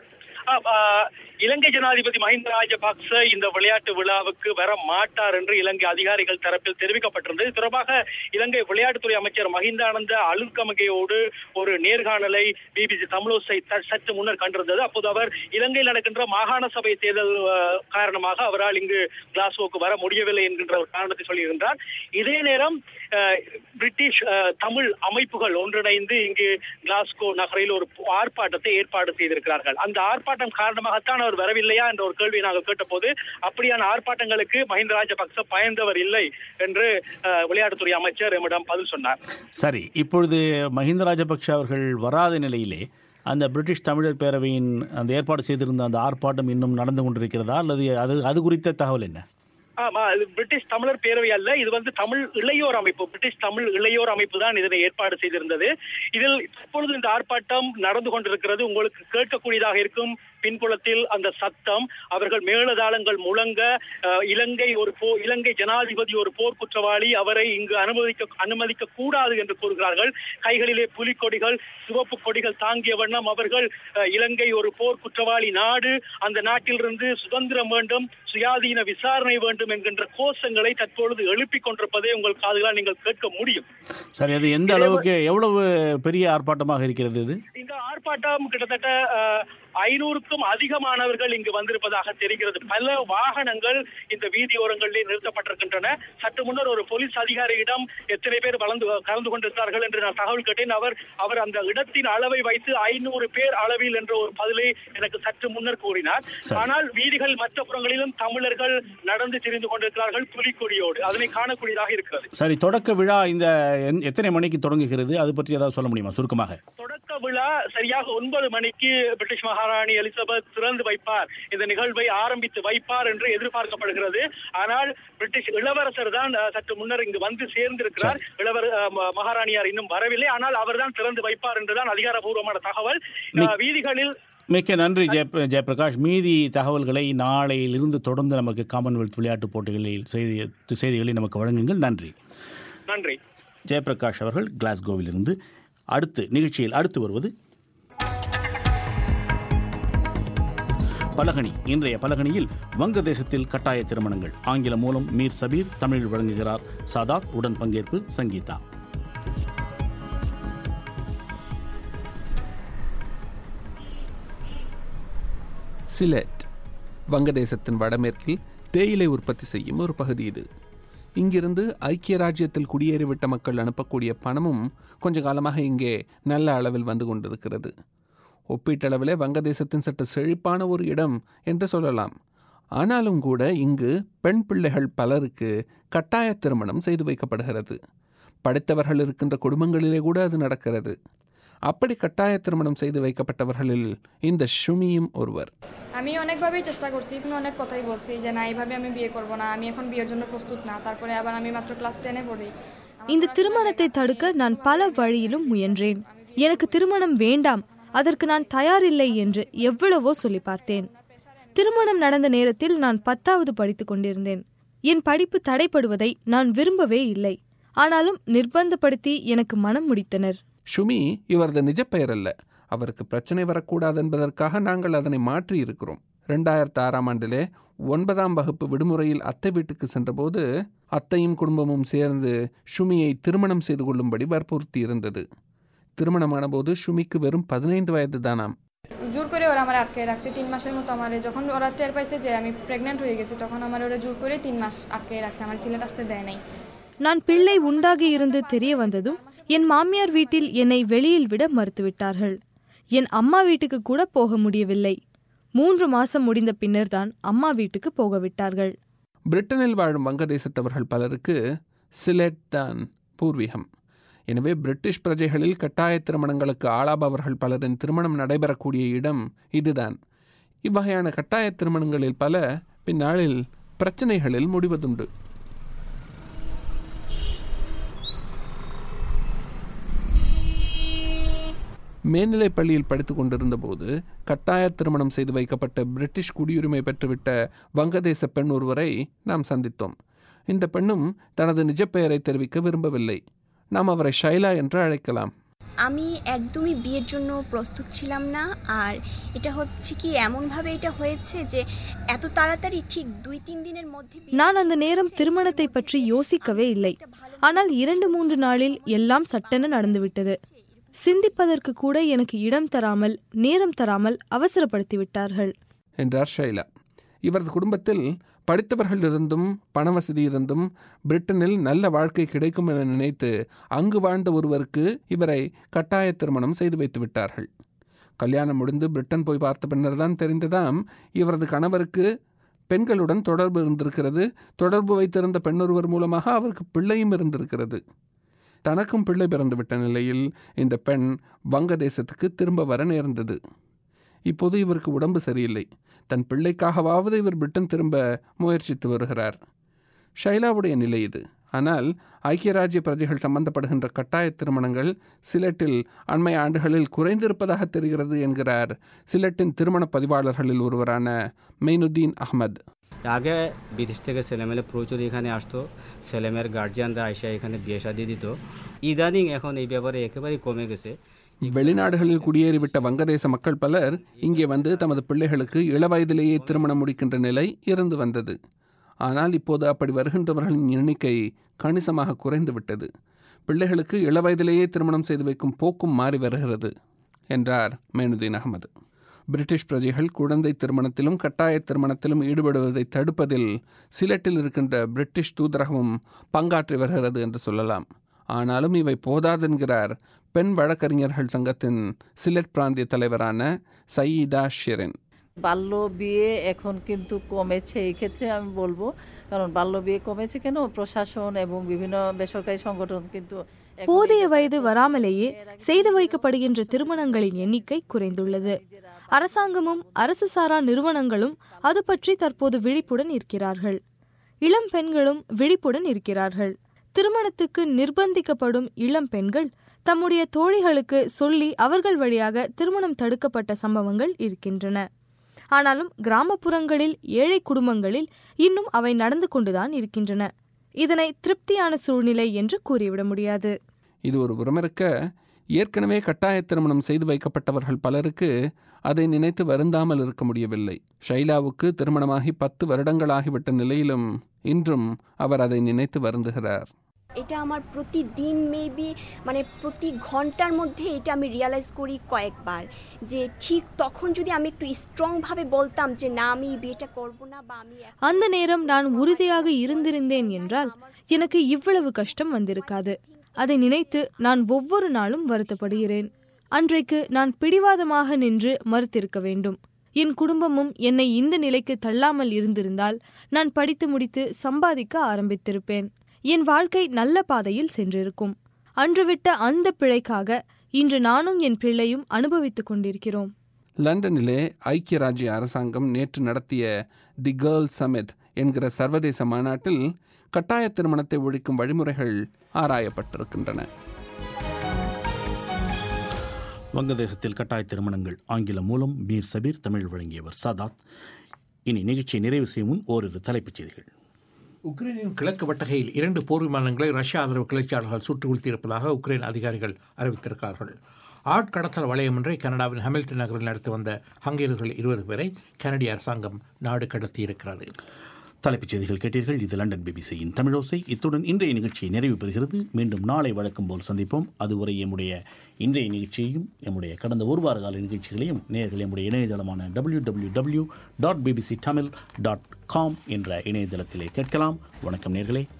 ஆ, ஆ, இலங்கை ஜனாதிபதி மஹிந்த ராஜபக்ச இந்த விளையாட்டு விழாவுக்கு வர மாட்டார் என்று இலங்கை அதிகாரிகள் தரப்பில் தெரிவிக்கப்பட்டிருந்தது இது தொடர்பாக இலங்கை விளையாட்டுத்துறை அமைச்சர் மஹிந்தானந்த அலுத்கமகையோடு ஒரு நேர்காணலை பிபிசி தமிழோசை த- சற்று முன்னர் கண்டிருந்தது அப்போது அவர் இலங்கையில் நடக்கின்ற மாகாண சபை தேர்தல் ஆ, காரணமாக அவரால் இங்கு கிளாஸ்கோக்கு வர முடியவில்லை என்கின்ற ஒரு காரணத்தை சொல்லியிருந்தார் இதே நேரம் ஆ, பிரிட்டிஷ் ஆ, தமிழ் அமைப்புகள் ஒன்றிணைந்து இங்கு கிளாஸ்கோ நகரில் ஒரு ஆர்ப்பாட்டத்தை ஏற்பாடு செய்திருக்கிறார்கள் அந்த ஆர்ப்பாட்டம் காரணமாகத்தான் அவர் வரவில்லையா என்ற ஒரு கேள்வியை நாங்கள் கேட்டபோது அப்படியான ஆர்ப்பாட்டங்களுக்கு மஹிந்த ராஜபக்ச பயந்தவர் இல்லை என்று அஹ், விளையாட்டுத்துறை அமைச்சர் எம்மிடம் பதில் சொன்னார் சரி இப்பொழுது மஹிந்த ராஜபக்ஷ அவர்கள் வராத நிலையிலே அந்த பிரிட்டிஷ் தமிழர் பேரவையின் அந்த ஏற்பாடு செய்திருந்த அந்த ஆர்ப்பாட்டம் இன்னும் நடந்து கொண்டிருக்கிறதா அல்லது அது அது குறித்த தகவல் என்ன ஆமா இது பிரிட்டிஷ் தமிழர் பேரவை அல்ல இது வந்து தமிழ் இளையோர் அமைப்பு பிரிட்டிஷ் தமிழ் இளையோர் அமைப்பு தான் இதனை ஏற்பாடு செய்திருந்தது இதில் இப்பொழுது இந்த ஆர்ப்பாட்டம் நடந்து கொண்டிருக்கிறது உங்களுக்கு கேட்கக்கூடியதாக இருக்கும் பின்புலத்தில் அந்த சத்தம் அவர்கள் மேலதாளங்கள் முழங்க அஹ், இலங்கை ஒரு போ இலங்கை ஜனாதிபதி ஒரு போர் குற்றவாளி அவரை இங்கு அனுமதிக்க அனுமதிக்க கூடாது என்று கூறுகிறார்கள் கைகளிலே புலிக்கொடிகள் சிவப்பு கொடிகள் தாங்கிய வண்ணம் அவர்கள் அஹ், இலங்கை ஒரு போர் குற்றவாளி நாடு அந்த நாட்டிலிருந்து சுதந்திரம் வேண்டும் சுயாதீன விசாரணை வேண்டும் என்கின்ற கோஷங்களை தற்பொழுது எழுப்பிக் கொண்டிருப்பதை உங்கள் காதுகளால் நீங்கள் கேட்க முடியும் சரி அது எந்த அளவுக்கு எவ்வளவு பெரிய ஆர்ப்பாட்டமாக இருக்கிறது இது இந்த ஆர்ப்பாட்டம் கிட்டத்தட்ட அஹ், ஐநூறுக்கும் அதிகமானவர்கள் இங்கு வந்திருப்பதாக தெரிகிறது பல வாகனங்கள் இந்த வீதியோரங்களிலே நிறுத்தப்பட்டிருக்கின்றன சற்று முன்னர் ஒரு போலீஸ் அதிகாரியிடம் எத்தனை பேர் வளர்ந்து கலந்து கொண்டிருக்கிறார்கள் என்று நான் தகவல் கேட்டேன் அவர் அவர் அந்த இடத்தின் அளவை வைத்து ஐநூறு பேர் அளவில் என்ற ஒரு பதிலை எனக்கு சற்று முன்னர் கூறினார் சரி. ஆனால் வீதிகள் மற்ற புறங்களிலும் தமிழர்கள் நடந்து திரிந்து கொண்டிருக்கிறார்கள் புலிக்கொடியோடு அதனை காணக்கூடியதாக இருக்கிறது சரி தொடக்க விழா இந்த என்- எத்தனை மணிக்கு தொடங்குகிறது அது பற்றி ஏதாவது சொல்ல முடியுமா சுருக்கமாக தொடக்க விழா சரியாக ஒன்பது மணிக்கு பிரிட்டிஷ் மகாராணி எலிசபெத் திறந்து வைப்பார் இந்த நிகழ்வை ஆரம்பித்து வைப்பார் என்று எதிர்பார்க்கப்படுகிறது ஆனால் பிரிட்டிஷ் இளவரசர் தான் அஹ், சற்று முன்னர் இங்கு வந்து சேர்ந்திருக்கிறார் இளவர் அஹ், ம- மகாராணியார் இன்னும் வரவில்லை ஆனால் அவர்தான் திறந்து வைப்பார் என்றுதான் அதிகாரப்பூர்வமான தகவல் அஹ், வீதிகளில் மிக்க நன்றி ஜெய ஜெயபிரகாஷ் மீதி தகவல்களை நாளையிலிருந்து தொடர்ந்து நமக்கு காமன்வெல்த் விளையாட்டுப் போட்டிகளில் செய்தி செய்திகளை நமக்கு வழங்குங்கள் நன்றி நன்றி ஜெயபிரகாஷ் அவர்கள் கிளாஸ்கோவிலிருந்து அடுத்து நிகழ்ச்சியில் அடுத்து வருவது பலகணி இன்றைய பலகணியில் வங்கதேசத்தில் கட்டாய திருமணங்கள் ஆங்கிலம் மூலம் மீர் சபீர் தமிழில் வழங்குகிறார் சாதாத் உடன் பங்கேற்பு சங்கீதா சிலெட் வங்கதேசத்தின் வடமேற்கில் தேயிலை உற்பத்தி செய்யும் ஒரு பகுதி இது இங்கிருந்து ஐக்கிய ராஜ்யத்தில் குடியேறிவிட்ட மக்கள் அனுப்பக்கூடிய பணமும் கொஞ்ச காலமாக இங்கே நல்ல அளவில் வந்து கொண்டிருக்கிறது ஒப்பீட்டளவிலே வங்கதேசத்தின் சற்று செழிப்பான ஒரு இடம் என்று சொல்லலாம் ஆனாலும் கூட இங்கு பெண் பிள்ளைகள் பலருக்கு கட்டாய திருமணம் செய்து வைக்கப்படுகிறது படித்தவர்கள் இருக்கின்ற குடும்பங்களிலே கூட அது நடக்கிறது அப்படி கட்டாய திருமணம் செய்து வைக்கப்பட்டவர்களில் இந்த ஷுமியும் ஒருவர் আমি অনেকভাবেই চেষ্টা করছি এখানে অনেক কথাই বলছি যে না এইভাবে আমি বিয়ে করব না আমি এখন বিয়ের জন্য প্রস্তুত না তারপরে আবার আমি মাত্র ক্লাস টেনে পড়ি இந்த திருமணத்தை தடுக்க நான் பல வழியிலும் முயன்றேன் எனக்கு திருமணம் வேண்டாம் அதற்கு நான் தயாரில்லை என்று எவ்வளவோ சொல்லி பார்த்தேன் திருமணம் நடந்த நேரத்தில் நான் பத்தாவது படித்துக் கொண்டிருந்தேன் என் படிப்பு தடைப்படுவதை நான் விரும்பவே இல்லை ஆனாலும் நிர்பந்தப்படுத்தி எனக்கு மனம் முடித்தனர் ஷுமி இவரது நிஜ பெயர் அல்ல அவருக்கு பிரச்சனை வரக்கூடாது என்பதற்காக நாங்கள் அதனை மாற்றி இருக்கிறோம் ரெண்டாயிரத்து ஆறாம் ஆண்டிலே ஒன்பதாம் வகுப்பு விடுமுறையில் அத்தை வீட்டுக்கு சென்றபோது அத்தையும் குடும்பமும் சேர்ந்து ஷுமியை திருமணம் செய்து கொள்ளும்படி வற்புறுத்தி இருந்தது திருமணமான போது ஷுமிக்கு வெறும் பதினைந்து வயது தானாம் জোর করে ওরা আমার আটকে রাখছে তিন মাসের মতো আমার যখন ওরা টের পাইছে যে আমি প্রেগনেন্ট হয়ে গেছি তখন আমার ওরা জোর করে তিন মাস আটকে রাখছে আমার সিলেট আসতে দেয় নাই நான் பிள்ளை உண்டாகி இருந்து தெரிய வந்ததும் என் மாமியார் வீட்டில் என்னை வெளியில் விட மறுத்துவிட்டார்கள் என் அம்மா வீட்டுக்கு கூட போக முடியவில்லை மூன்று மாசம் முடிந்த பின்னர்தான் அம்மா வீட்டுக்கு போக விட்டார்கள் பிரிட்டனில் வாழும் வங்கதேசத்தவர்கள் பலருக்கு சிலெட் தான் பூர்வீகம் எனவே பிரிட்டிஷ் பிரஜைகளில் கட்டாய திருமணங்களுக்கு ஆளாபவர்கள் பலரின் திருமணம் நடைபெறக்கூடிய இடம் இதுதான் இவ்வகையான கட்டாய திருமணங்களில் பல பின்னாளில் பிரச்சனைகளில் முடிவதுண்டு மேல்நிலைப் பள்ளியில் படித்துக் கொண்டிருந்த போது கட்டாய திருமணம் செய்து வைக்கப்பட்ட பிரிட்டிஷ் குடியுரிமை பெற்றுவிட்ட வங்கதேச பெண் ஒருவரை நாம் சந்தித்தோம் இந்த பெண்ணும் தனது நிஜ பெயரை தெரிவிக்க விரும்பவில்லை நாம் அவரை ஷைலா என்று அழைக்கலாம் আমি একদমই বিয়ের জন্য প্রস্তুত ছিলাম না আর এটা হচ্ছে কি এমনভাবে এটা হয়েছে যে এত তাড়াতাড়ি ঠিক দুই তিন দিনের মধ্যে நான் அந்த நேரம் திருமணத்தை பற்றி யோசிக்கவே இல்லை ஆனால் இரண்டு மூன்று நாளில் எல்லாம் சட்டென நடந்துவிட்டது சிந்திப்பதற்கு கூட எனக்கு இடம் தராமல் நேரம் தராமல் அவசரப்படுத்தி விட்டார்கள் என்றார் ஷைலா இவரது குடும்பத்தில் படித்தவர்கள் இருந்தும் பண வசதி இருந்தும் பிரிட்டனில் நல்ல வாழ்க்கை கிடைக்கும் என நினைத்து அங்கு வாழ்ந்த ஒருவருக்கு இவரை கட்டாய திருமணம் செய்து வைத்து விட்டார்கள் கல்யாணம் முடிந்து பிரிட்டன் போய் பார்த்த பின்னர் தான் தெரிந்ததாம் இவரது கணவருக்கு பெண்களுடன் தொடர்பு இருந்திருக்கிறது தொடர்பு வைத்திருந்த பெண்ணொருவர் மூலமாக அவருக்கு பிள்ளையும் இருந்திருக்கிறது தனக்கும் பிள்ளை பிறந்துவிட்ட நிலையில் இந்த பெண் வங்கதேசத்துக்கு திரும்ப வர நேர்ந்தது இப்போது இவருக்கு உடம்பு சரியில்லை தன் பிள்ளைக்காகவாவது இவர் பிரிட்டன் திரும்ப முயற்சித்து வருகிறார் ஷைலாவுடைய நிலை இது ஆனால் ஐக்கிய ராஜ்ய பிரஜைகள் சம்பந்தப்படுகின்ற கட்டாய திருமணங்கள் சிலட்டில் அண்மை ஆண்டுகளில் குறைந்திருப்பதாக தெரிகிறது என்கிறார் சிலட்டின் திருமண பதிவாளர்களில் ஒருவரான மெய்னுddin அஹ்மத் আগে বিদেশ থেকে ছেলেমেলে প্রচুর এখানে আসতো ছেলেমেয়ের গার্জিয়ানরা আইসা এখানে বিয়ে শাদি দিত ইদানিং এখন এই ব্যাপারে একেবারেই কমে গেছে வெளிநாடுகளில் குடியேறிவிட்ட வங்கதேச மக்கள் பலர் இங்கே வந்து தமது பிள்ளைகளுக்கு இளவயதிலேயே திருமணம் முடிக்கின்ற நிலை இருந்து வந்தது ஆனால் இப்போது அப்படி வருகின்றவர்களின் எண்ணிக்கை கணிசமாக குறைந்து விட்டது பிள்ளைகளுக்கு இளவயதிலேயே திருமணம் செய்து வைக்கும் போக்கும் மாறி வருகிறது என்றார் மேனுதீன் அகமது பிரிட்டிஷ் பிரஜைகள் குழந்தை திருமணத்திலும் கட்டாய திருமணத்திலும் ஈடுபடுவதை தடுப்பதில் சிலட்டில் இருக்கின்ற பிரிட்டிஷ் தூதரகமும் பங்காற்றி வருகிறது என்று சொல்லலாம் ஆனாலும் இவை போதாதென்கிறார் பெண் வழக்கறிஞர்கள் சங்கத்தின் சிலட் பிராந்திய தலைவரான சயீதா ஷெரின் বাল্য বিয়ে এখন কিন্তু কমেছে এই ক্ষেত্রে আমি বলবো কারণ বাল্য বিয়ে কমেছে কেন প্রশাসন এবং বিভিন্ন বেসরকারি সংগঠন কিন্তু போதிய வயது வராமலேயே செய்து வைக்கப்படுகின்ற திருமணங்களின் எண்ணிக்கை குறைந்துள்ளது அரசாங்கமும் அரசு சாரா நிறுவனங்களும் அது பற்றி தற்போது விழிப்புடன் இருக்கிறார்கள் இளம் பெண்களும் விழிப்புடன் இருக்கிறார்கள் திருமணத்துக்கு நிர்பந்திக்கப்படும் இளம் பெண்கள் தம்முடைய தோழிகளுக்கு சொல்லி அவர்கள் வழியாக திருமணம் தடுக்கப்பட்ட சம்பவங்கள் இருக்கின்றன ஆனாலும் கிராமப்புறங்களில் ஏழை குடும்பங்களில் இன்னும் அவை நடந்து கொண்டுதான் இருக்கின்றன இதனை திருப்தியான சூழ்நிலை என்று கூறிவிட முடியாது இது ஒரு புறமிருக்க ஏற்கனவே கட்டாய திருமணம் செய்து வைக்கப்பட்டவர்கள் பலருக்கு அதை நினைத்து வருந்தாமல் இருக்க முடியவில்லை ஷைலாவுக்கு திருமணமாகி பத்து வருடங்களாகிவிட்ட நிலையிலும் இன்றும் அவர் அதை நினைத்து வருந்துகிறார் এটা আমার প্রতিদিন মেবি মানে প্রতি ঘন্টার মধ্যে এটা আমি রিয়ালাইজ করি কয়েকবার যে ঠিক তখন যদি আমি একটু স্ট্রংভাবে বলতাম যে না আমি এই বিয়েটা করব না বা আমি এখন- அந்த நேரம் நான் உறுதியாக இருந்திருந்தேன் என்றால் எனக்கு இவ்வளவு கஷ்டம் வந்திருக்காது அதை நினைத்து நான் ஒவ்வொரு நாளும் வருத்தப்படுகிறேன் அன்றைக்கு நான் பிடிவாதமாக நின்று மறுத்திருக்க வேண்டும் என் குடும்பமும் என்னை இந்த நிலைக்கு தள்ளாமல் இருந்திருந்தால் நான் படித்து முடித்து சம்பாதிக்க ஆரம்பித்திருப்பேன் என் வாழ்க்கை நல்ல பாதையில் சென்றிருக்கும் அன்று விட்ட அந்த பிழைக்காக இன்று நானும் என் பிள்ளையும் அனுபவித்துக் கொண்டிருக்கிறோம் லண்டனிலே ஐக்கிய ராஜ்ய அரசாங்கம் நேற்று நடத்திய தி கேர்ள் சமிட் என்கிற சர்வதேச மாநாட்டில் கட்டாய திருமணத்தை ஒழிக்கும் வழிமுறைகள் ஆராயப்பட்டிருக்கின்றன வங்கதேசத்தில் கட்டாய திருமணங்கள் ஆங்கிலம் மூலம் மீர் சபீர் தமிழ் வழங்கியவர் சதாத் இனி நிகழ்ச்சியை நிறைவு செய்யும் முன் ஓரிரு தலைப்புச் செய்திகள் உக்ரைனின் கிழக்கு வட்டகையில் இரண்டு போர் விமானங்களை ரஷ்ய ஆதரவு கிளர்ச்சியாளர்கள் சுட்டு வீழ்த்தியிருப்பதாக உக்ரைன் அதிகாரிகள் அறிவித்திருக்கிறார்கள் ஆட்கடத்தல் வளையம் ஒன்றை கனடாவின் ஹாமில்டன் நகரில் நடத்தி வந்த ஹங்கேரியர்கள் இருபது பேரை கனடிய அரசாங்கம் நாடு கடத்தியிருக்கிறது தலைப்புச் செய்திகள் கேட்டீர்கள் இது லண்டன் பிபிசியின் தமிழோசை இத்துடன் இன்றைய நிகழ்ச்சி நிறைவு பெறுகிறது மீண்டும் நாளை வழக்கம் போல் சந்திப்போம் அதுவரை எம்முடைய இன்றைய நிகழ்ச்சியையும் எம்முடைய கடந்த ஒரு வார கால நிகழ்ச்சிகளையும் நேர்கள் எம்முடைய இணையதளமான W W W dot BBC Tamil dot com என்ற இணையதளத்திலே கேட்கலாம் வணக்கம் நேர்களே